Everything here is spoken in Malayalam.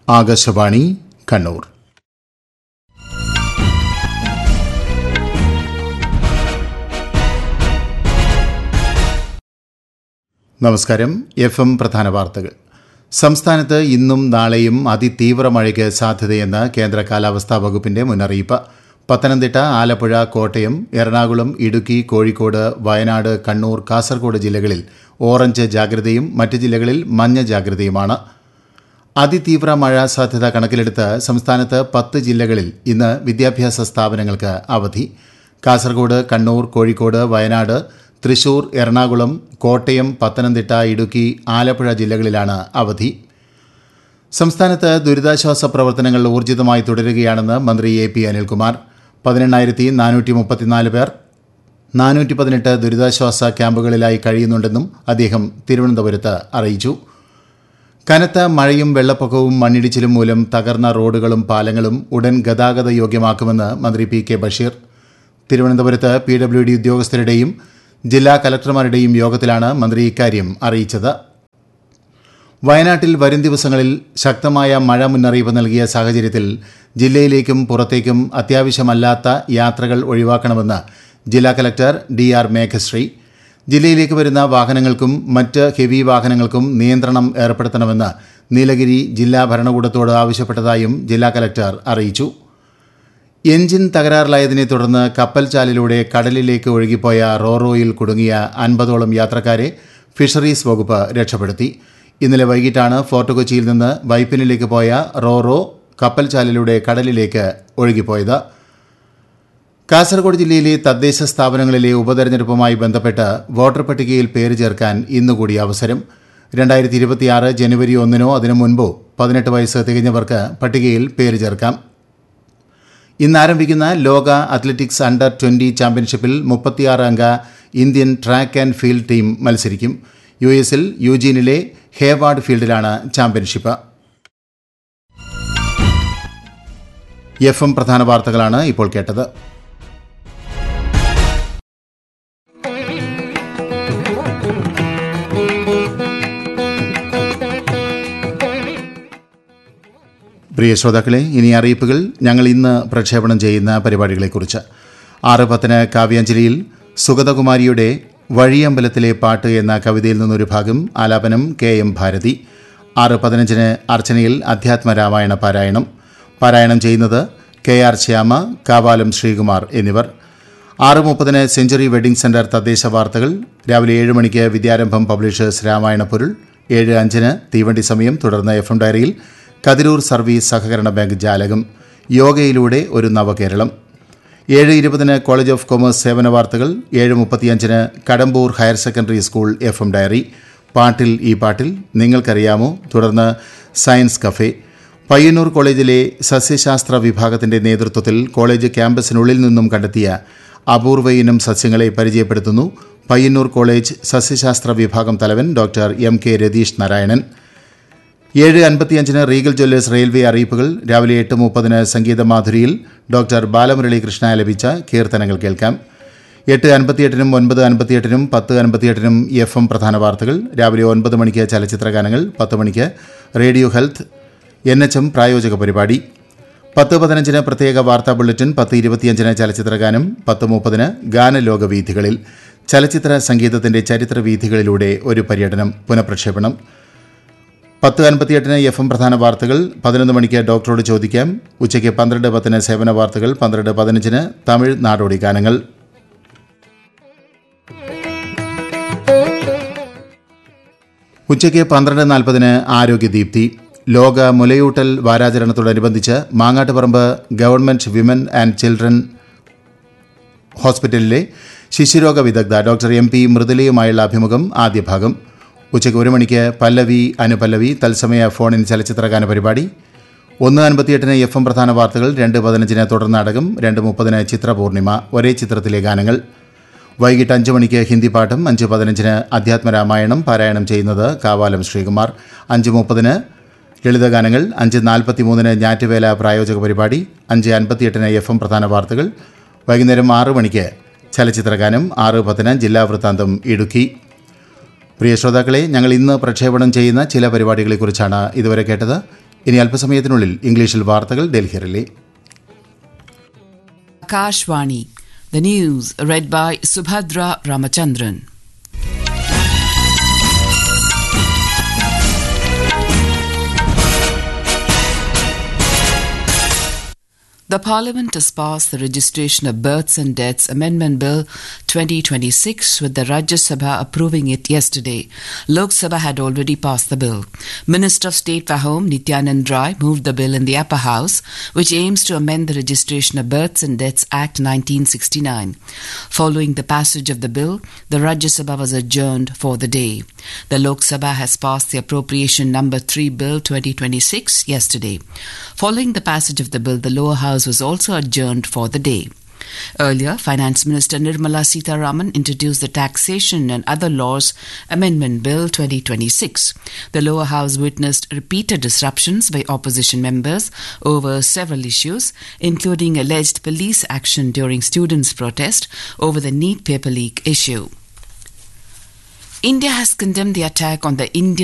ആകാശവാണി കണ്ണൂർ നമസ്കാരം എഫ് എം പ്രധാന വാർത്തകൾ സംസ്ഥാനത്ത് ഇന്നും നാളെയും അതിതീവ്ര മഴയ്ക്ക് സാധ്യതയെന്ന് കേന്ദ്ര കാലാവസ്ഥാ വകുപ്പിന്റെ മുന്നറിയിപ്പ് പത്തനംതിട്ട ആലപ്പുഴ കോട്ടയം എറണാകുളം ഇടുക്കി കോഴിക്കോട് വയനാട് കണ്ണൂർ കാസർഗോഡ് ജില്ലകളിൽ ഓറഞ്ച് ജാഗ്രതയും മറ്റ് ജില്ലകളിൽ മഞ്ഞ ജാഗ്രതയുമാണ് അതിതീവ്ര മഴ സാധ്യത കണക്കിലെടുത്ത് സംസ്ഥാനത്ത് പത്ത് ജില്ലകളിൽ ഇന്ന് വിദ്യാഭ്യാസ സ്ഥാപനങ്ങൾക്ക് അവധി കാസർഗോഡ് കണ്ണൂർ കോഴിക്കോട് വയനാട് തൃശൂർ എറണാകുളം കോട്ടയം പത്തനംതിട്ട ഇടുക്കി ആലപ്പുഴ ജില്ലകളിലാണ് അവധി സംസ്ഥാനത്ത് ദുരിതാശ്വാസ പ്രവർത്തനങ്ങൾ ഊർജിതമായി തുടരുകയാണെന്ന് മന്ത്രി എ പി അനിൽകുമാർ പതിനെണ്ണായിരത്തി നാനൂറ്റി മുപ്പത്തിനാല് പേർ നാനൂറ്റി പതിനെട്ട് ദുരിതാശ്വാസ ക്യാമ്പുകളിലായി കഴിയുന്നുണ്ടെന്നും അദ്ദേഹം തിരുവനന്തപുരത്ത് അറിയിച്ചു കനത്ത മഴയും വെള്ളപ്പൊക്കവും മണ്ണിടിച്ചിലും മൂലം തകർന്ന റോഡുകളും പാലങ്ങളും ഉടൻ ഗതാഗത യോഗ്യമാക്കുമെന്ന് മന്ത്രി പി കെ ബഷീർ തിരുവനന്തപുരത്ത് പി ഡബ്ല്യു ഡി ഉദ്യോഗസ്ഥരുടെയും ജില്ലാ കലക്ടർമാരുടെയും യോഗത്തിലാണ് മന്ത്രി ഇക്കാര്യം അറിയിച്ചത് വയനാട്ടിൽ വരും ദിവസങ്ങളിൽ ശക്തമായ മഴ മുന്നറിയിപ്പ് നൽകിയ സാഹചര്യത്തിൽ ജില്ലയിലേക്കും പുറത്തേക്കും അത്യാവശ്യമല്ലാത്ത യാത്രകൾ ഒഴിവാക്കണമെന്ന് ജില്ലാ കലക്ടർ ഡി ആർ മേഘശ്രീ ജില്ലയിലേക്ക് വരുന്ന വാഹനങ്ങൾക്കും മറ്റ് ഹെവി വാഹനങ്ങൾക്കും നിയന്ത്രണം ഏർപ്പെടുത്തണമെന്ന് നീലഗിരി ജില്ലാ ഭരണകൂടത്തോട് ആവശ്യപ്പെട്ടതായും ജില്ലാ കലക്ടർ അറിയിച്ചു എഞ്ചിൻ തകരാറിലായതിനെ തുടർന്ന് കപ്പൽ ചാലിലൂടെ കടലിലേക്ക് ഒഴുകിപ്പോയ റോറോയിൽ കുടുങ്ങിയ അൻപതോളം യാത്രക്കാരെ ഫിഷറീസ് വകുപ്പ് രക്ഷപ്പെടുത്തി ഇന്നലെ വൈകിട്ടാണ് ഫോർട്ട് കൊച്ചിയിൽ നിന്ന് വൈപ്പിനിലേക്ക് പോയ റോറോ കപ്പൽ ചാലിലൂടെ കടലിലേക്ക് ഒഴുകിപ്പോയത് കാസർഗോഡ് ജില്ലയിലെ തദ്ദേശ സ്ഥാപനങ്ങളിലെ ഉപതെരഞ്ഞെടുപ്പുമായി ബന്ധപ്പെട്ട് വോട്ടർ പട്ടികയിൽ പേര് ചേർക്കാൻ ഇന്നുകൂടി അവസരം രണ്ടായിരത്തി ഇരുപത്തിയാറ് ജനുവരി ഒന്നിനോ അതിനു മുൻപോ പതിനെട്ട് വയസ്സ് തികഞ്ഞവർക്ക് പട്ടികയിൽ പേര് ചേർക്കാം ഇന്ന് ആരംഭിക്കുന്ന ലോക അത്ലറ്റിക്സ് അണ്ടർ ട്വന്റി ചാമ്പ്യൻഷിപ്പിൽ മുപ്പത്തിയാറ് അംഗ Indian track and field team മത്സരിക്കും യു എസിൽ യൂജീനിലെ ഹേവാർഡ് ഫീൽഡിലാണ് ചാമ്പ്യൻഷിപ്പ് എഫ് എം പ്രധാന വാർത്തകളാണ് ഇപ്പോൾ കേട്ടത് പ്രിയ ശ്രോതാക്കളെ ഇനി അറിയിപ്പുകൾ ഞങ്ങൾ ഇന്ന് പ്രക്ഷേപണം ചെയ്യുന്ന പരിപാടികളെക്കുറിച്ച് ആറ് പത്തിന് കാവ്യാഞ്ജലിയിൽ സുഗതകുമാരിയുടെ വഴിയമ്പലത്തിലെ പാട്ട് എന്ന കവിതയിൽ നിന്നൊരു ഭാഗം ആലാപനം കെ എം ഭാരതി ആറ് പതിനഞ്ചിന് അർച്ചനയിൽ അധ്യാത്മ രാമായണ പാരായണം പാരായണം ചെയ്യുന്നത് കെ ആർ ശ്യാമ കാവാലം ശ്രീകുമാർ എന്നിവർ ആറ് മുപ്പതിന് സെഞ്ചുറി വെഡിംഗ് സെന്റർ തദ്ദേശ വാർത്തകൾ രാവിലെ ഏഴ് മണിക്ക് വിദ്യാരംഭം പബ്ലിഷേഴ്സ് രാമായണ പൊരുൾ ഏഴ് അഞ്ചിന് തീവണ്ടി സമയം തുടർന്ന് എഫ് എം ഡയറിയിൽ കതിരൂർ സർവീസ് സഹകരണ ബാങ്ക് ജാലകം യോഗയിലൂടെ ഒരു നവകേരളം ഏഴ് ഇരുപതിന് കോളേജ് ഓഫ് കൊമേഴ്സ് സേവന വാർത്തകൾ ഏഴ് മുപ്പത്തിയഞ്ചിന് Kadambur higher secondary school F M diary പാട്ടിൽ ഈ പാട്ടിൽ നിങ്ങൾക്കറിയാമോ തുടർന്ന് സയൻസ് കഫേ പയ്യന്നൂർ കോളേജിലെ സസ്യശാസ്ത്ര വിഭാഗത്തിന്റെ നേതൃത്വത്തിൽ കോളേജ് ക്യാമ്പസിനുള്ളിൽ നിന്നും കണ്ടെത്തിയ അപൂർവ ഇനം സസ്യങ്ങളെ പരിചയപ്പെടുത്തുന്നു പയ്യന്നൂർ കോളേജ് സസ്യശാസ്ത്ര വിഭാഗം തലവൻ doctor M K Ratheesh Narayanan ഏഴ് അൻപത്തിയഞ്ചിന് റീഗൽ ജ്വല്ലേഴ്സ് റെയിൽവേ അറിയിപ്പുകൾ രാവിലെ എട്ട് മുപ്പതിന് സംഗീത മാധുരിയിൽ ഡോക്ടർ ബാലമുരളി കൃഷ്ണ ലഭിച്ച കീർത്തനങ്ങൾ കേൾക്കാം എട്ട് അൻപത്തിയെട്ടിനും ഒൻപത് അൻപത്തിയെട്ടിനും പത്ത് അൻപത്തിയെട്ടിനും എഫ് എം പ്രധാന വാർത്തകൾ രാവിലെ ഒൻപത് മണിക്ക് ചലച്ചിത്ര ഗാനങ്ങൾ പത്ത് മണിക്ക് radio health N H M പ്രായോജക പരിപാടി പത്ത് പതിനഞ്ചിന് പ്രത്യേക വാർത്താ ബുള്ളറ്റിൻ പത്ത് ഇരുപത്തിയഞ്ചിന് ചലച്ചിത്ര ഗാനം പത്ത് മുപ്പതിന് ഗാനലോക വീഥികളിൽ ചലച്ചിത്ര സംഗീതത്തിന്റെ ചരിത്ര വീഥികളിലൂടെ ഒരു പര്യടനം പുനഃപ്രക്ഷേപണം പത്ത് അൻപത്തിയെട്ടിന് എഫ് എം പ്രധാന വാർത്തകൾ പതിനൊന്ന് മണിക്ക് ഡോക്ടറോട് ചോദിക്കാം ഉച്ചയ്ക്ക് പന്ത്രണ്ട് പത്തിന് സേവന വാർത്തകൾ പന്ത്രണ്ട് പതിനഞ്ചിന് തമിഴ് നാടോടി ഗാനങ്ങൾ ഉച്ചയ്ക്ക് പന്ത്രണ്ട് നാൽപ്പതിന് ആരോഗ്യദീപ്തി ലോക മുലയൂട്ടൽ വാരാചരണത്തോടനുബന്ധിച്ച് Mangattuparamba government women and children ഹോസ്പിറ്റലിലെ ശിശുരോഗ വിദഗ്ധ ഡോക്ടർ എം പി മൃദുലയുമായുള്ള അഭിമുഖം ആദ്യ ഭാഗം ഉച്ചയ്ക്ക് ഒരു മണിക്ക് പല്ലവി അനുപല്ലവി തത്സമയ ഫോണിൻ ചലച്ചിത്രഗാന പരിപാടി ഒന്ന് അൻപത്തിയെട്ടിന് എഫ് എം പ്രധാന വാർത്തകൾ രണ്ട് പതിനഞ്ചിന് തുടർ നാടകം രണ്ട് മുപ്പതിന് ചിത്രപൂർണിമ ഒരേ ചിത്രത്തിലെ ഗാനങ്ങൾ വൈകിട്ട് അഞ്ച് മണിക്ക് ഹിന്ദി പാട്ടും അഞ്ച് പതിനഞ്ചിന് അധ്യാത്മരാമായണം പാരായണം ചെയ്യുന്നത് കാവാലം ശ്രീകുമാർ അഞ്ച് മുപ്പതിന് ലളിതഗാനങ്ങൾ അഞ്ച് നാൽപ്പത്തിമൂന്നിന് ഞാറ്റുവേല പ്രായോജക പരിപാടി അഞ്ച് അൻപത്തിയെട്ടിന് എഫ് എം പ്രധാന വാർത്തകൾ വൈകുന്നേരം ആറ് മണിക്ക് ചലച്ചിത്രഗാനം ആറ് പത്തിന് ജില്ലാ വൃത്താന്തം ഇടുക്കി പ്രിയ ശ്രോതാക്കളെ ഞങ്ങൾ ഇന്ന് പ്രക്ഷേപണം ചെയ്യുന്ന ചില പരിപാടികളെക്കുറിച്ചാണ് ഇതുവരെ കേട്ടത് ഇനി അല്പസമയത്തിനുള്ളിൽ ഇംഗ്ലീഷിൽ വാർത്തകൾ Delhi relay Akashvani. The news read by Subhadra Ramachandran. The Parliament has passed the Registration of Births and Deaths Amendment Bill 2026 with the Rajya Sabha approving it yesterday. Lok Sabha had already passed the bill. Minister of State for Home Nityanand Rai moved the bill in the upper house which aims to amend the Registration of Births and Deaths Act 1969. Following the passage of the bill, the Rajya Sabha was adjourned for the day. The Lok Sabha has passed the appropriation number 3 bill 2026 yesterday. Following the passage of the bill, the lower house was also adjourned for the day. Earlier, Finance Minister Nirmala Sitaraman introduced the Taxation and Other Laws Amendment Bill 2026. The lower house witnessed repeated disruptions by opposition members over several issues, including alleged police action during students' protest over the NEET paper leak issue. India has condemned the attack on the Indian